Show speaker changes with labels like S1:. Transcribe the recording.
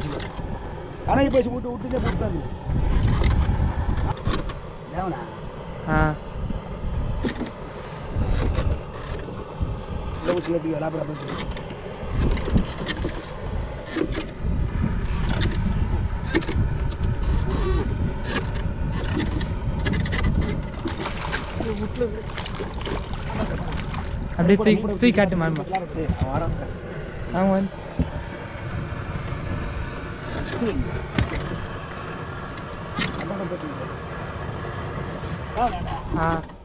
S1: வச்சுக்கோ கணக்கு பேசி விட்டு விட்டுதே போட்டாது தேவனா
S2: ஆ
S1: இல்லை வச்சு எப்படி லாபம் போச்சு
S2: அப்படியே தூக்கி தூக்கி காட்டு மாமா
S1: வரான்
S2: அவங்க வந்து ஆ